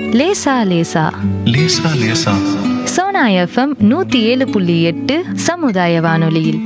லேசா லேசா லேசா லேசா சோனா எஃப்எம் நூத்தி ஏழு புள்ளி எட்டு சமுதாய வானொலியில்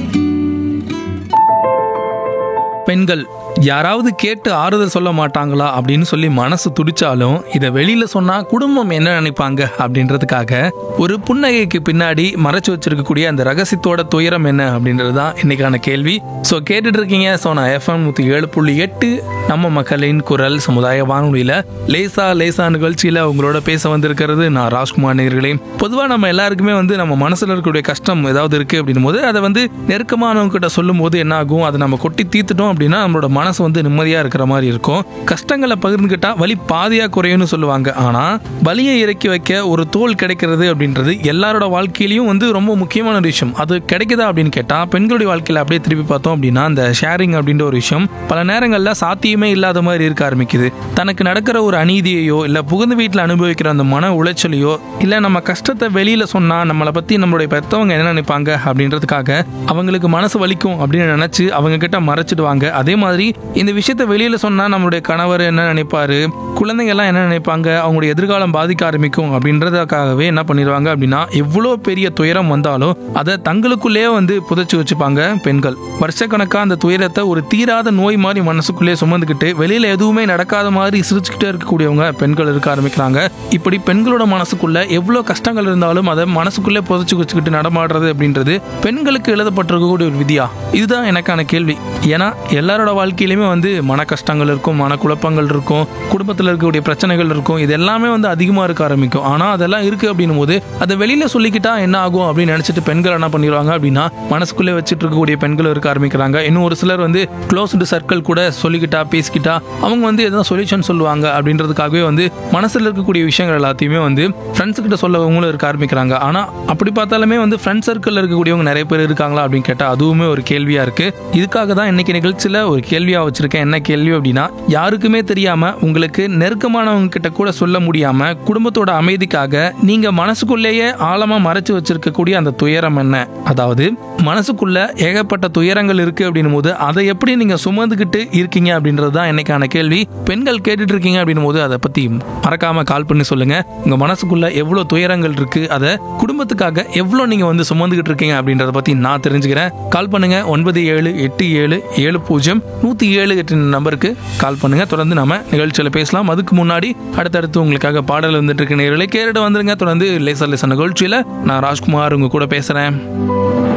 பெண்கள் யாராவது கேட்டு ஆறுதல் சொல்ல மாட்டாங்களா அப்படின்னு சொல்லி மனசு துடிச்சாலும் இதை வெளியில சொன்னா குடும்பம் என்ன நினைப்பாங்க அப்படின்றதுக்காக ஒரு புன்னகைக்கு பின்னாடி மறைச்சு வச்சிருக்கக்கூடிய அந்த ரகசியத்தோட துயரம் என்ன அப்படின்றது தான் இன்னைக்கான கேள்வி ஸோ கேட்டுட்டு இருக்கீங்க ஸோ நான் எஃப்எம் நூற்றி ஏழு புள்ளி எட்டு நம்ம மக்களின் குரல் சமுதாய வானொலியில லேசா லேசா நிகழ்ச்சியில உங்களோட பேச வந்திருக்கிறது நான் ராஜ்குமார் நேர்களே பொதுவாக நம்ம எல்லாருக்குமே வந்து நம்ம மனசுல இருக்கக்கூடிய கஷ்டம் ஏதாவது இருக்கு அப்படின்னும் போது அதை வந்து நெருக்கமானவங்க கிட்ட சொல்லும் போது என்ன ஆகும் அதை நம்ம கொட்டி தீர்த்துட்டோம் அப்படின்னா நம்மளோட மனசு வந்து நிம்மதியா இருக்கிற மாதிரி இருக்கும் கஷ்டங்களை பகிர்ந்துக்கிட்டா வலி பாதியா குறையும்னு சொல்லுவாங்க ஆனா வலியை இறக்கி வைக்க ஒரு தோல் கிடைக்கிறது அப்படின்றது எல்லாரோட வாழ்க்கையிலயும் வந்து ரொம்ப முக்கியமான ஒரு விஷயம் அது கிடைக்குதா அப்படின்னு கேட்டா பெண்களுடைய வாழ்க்கையில அப்படியே திருப்பி பார்த்தோம் அப்படின்னா அந்த ஷேரிங் அப்படின்ற ஒரு விஷயம் பல நேரங்கள்ல சாத்தியமே இல்லாத மாதிரி இருக்க ஆரம்பிக்குது தனக்கு நடக்கிற ஒரு அநீதியையோ இல்ல புகுந்த வீட்டில் அனுபவிக்கிற அந்த மன உளைச்சலையோ இல்ல நம்ம கஷ்டத்தை வெளியில சொன்னா நம்மளை பத்தி நம்மளுடைய பெத்தவங்க என்ன நினைப்பாங்க அப்படின்றதுக்காக அவங்களுக்கு மனசு வலிக்கும் அப்படின்னு நினைச்சு அவங்க கிட்ட மறைச்சிடுவாங்க அதே மாதிரி இந்த விஷயத்த வெளியில சொன்னா நம்மளுடைய கணவர் என்ன நினைப்பாரு குழந்தைங்க எல்லாம் என்ன நினைப்பாங்க அவங்களுடைய எதிர்காலம் பாதிக்க ஆரம்பிக்கும் அப்படின்றதுக்காகவே என்ன பண்ணிடுவாங்க அப்படின்னா எவ்வளோ பெரிய துயரம் வந்தாலும் அதை தங்களுக்குள்ளேயே வந்து புதைச்சு வச்சுப்பாங்க பெண்கள் வருஷக்கணக்கா அந்த துயரத்தை ஒரு தீராத நோய் மாதிரி மனசுக்குள்ளே சுமந்துக்கிட்டு வெளியில எதுவுமே நடக்காத மாதிரி சிரிச்சுக்கிட்டே இருக்கக்கூடியவங்க பெண்கள் இருக்க ஆரம்பிக்கிறாங்க இப்படி பெண்களோட மனசுக்குள்ள எவ்வளோ கஷ்டங்கள் இருந்தாலும் அதை மனசுக்குள்ளே புதைச்சு வச்சுக்கிட்டு நடமாடுறது அப்படின்றது பெண்களுக்கு எழுதப்பட்டிருக்கக்கூடிய ஒரு விதியா இதுதான் எனக்கான கேள்வி ஏன்னா எல்லாரோட வாழ்க்கையிலுமே வந்து மன கஷ்டங்கள் இருக்கும் மன குழப்பங்கள் இருக்கும் குடும்பத்தில் இருக்கக்கூடிய பிரச்சனைகள் இருக்கும் இது எல்லாமே வந்து அதிகமாக இருக்க ஆரம்பிக்கும் ஆனால் அதெல்லாம் இருக்கு அப்படின்னும் போது அதை வெளியில சொல்லிக்கிட்டா என்ன ஆகும் அப்படின்னு நினைச்சிட்டு பெண்கள் என்ன பண்ணிடுவாங்க அப்படின்னா மனசுக்குள்ளே வச்சுட்டு இருக்கக்கூடிய பெண்கள் இருக்க ஆரம்பிக்கிறாங்க இன்னும் ஒரு சிலர் வந்து க்ளோஸ்டு சர்க்கிள் கூட சொல்லிக்கிட்டா பேசிக்கிட்டா அவங்க வந்து எதாவது சொல்யூஷன் சொல்லுவாங்க அப்படின்றதுக்காகவே வந்து மனசுல இருக்கக்கூடிய விஷயங்கள் எல்லாத்தையுமே வந்து ஃப்ரெண்ட்ஸ் கிட்ட சொல்லவங்களும் இருக்க ஆரம்பிக்கிறாங்க ஆனா அப்படி பார்த்தாலுமே வந்து ஃப்ரெண்ட் சர்க்கிள் இருக்கக்கூடியவங்க நிறைய பேர் இருக்காங்களா அப்படின்னு கேட்டா அதுவுமே ஒரு கேள்வியா இருக்கு இதுக்காக தான் இன்னைக்கு நிகழ்ச்சியில ஒரு கேள்வியா வச்சிருக்கேன் என்ன கேள்வி அப்படின்னா யாருக்குமே தெரியாம உங்களுக்கு நெருக்கமானவங்க கிட்ட கூட சொல்ல முடியாம குடும்பத்தோட அமைதிக்காக நீங்க மனசுக்குள்ளேயே ஆழமா மறைச்சு வச்சிருக்கக்கூடிய அந்த துயரம் என்ன அதாவது மனசுக்குள்ள ஏகப்பட்ட துயரங்கள் இருக்கு அப்படின்னும் போது அதை எப்படி நீங்க சுமந்துக்கிட்டு இருக்கீங்க அப்படின்றது தான் இன்னைக்கான கேள்வி பெண்கள் கேட்டுட்டு இருக்கீங்க அப்படின்னும் போது அதை பத்தி மறக்காம கால் பண்ணி சொல்லுங்க உங்க மனசுக்குள்ள எவ்வளவு துயரங்கள் இருக்கு அதை குடும்பத்துக்காக எவ்வளவு நீங்க வந்து சுமந்துக்கிட்டு இருக்கீங்க அப்படின்றத பத்தி நான் தெரிஞ்சுக்கிறேன் கால் பண்ணுங்க ஒன்பது ஏழு எட்டு ஏழு ஏழு பூஜ்ஜியம் நூத்தி ஏழு எட்டு நம்பருக்கு கால் பண்ணுங்க தொடர்ந்து நம்ம நிகழ்ச்சியில பேசலாம் அதுக்கு முன்னாடி அடுத்தடுத்து உங்களுக்காக பாடல் வந்துட்டு இருக்க நேர்களை கேட்டுட்டு வந்துருங்க தொடர்ந்து லேசர் லேசர் நிகழ்ச்சியில நான் ராஜ்குமார் உங்க கூட பேசுறேன்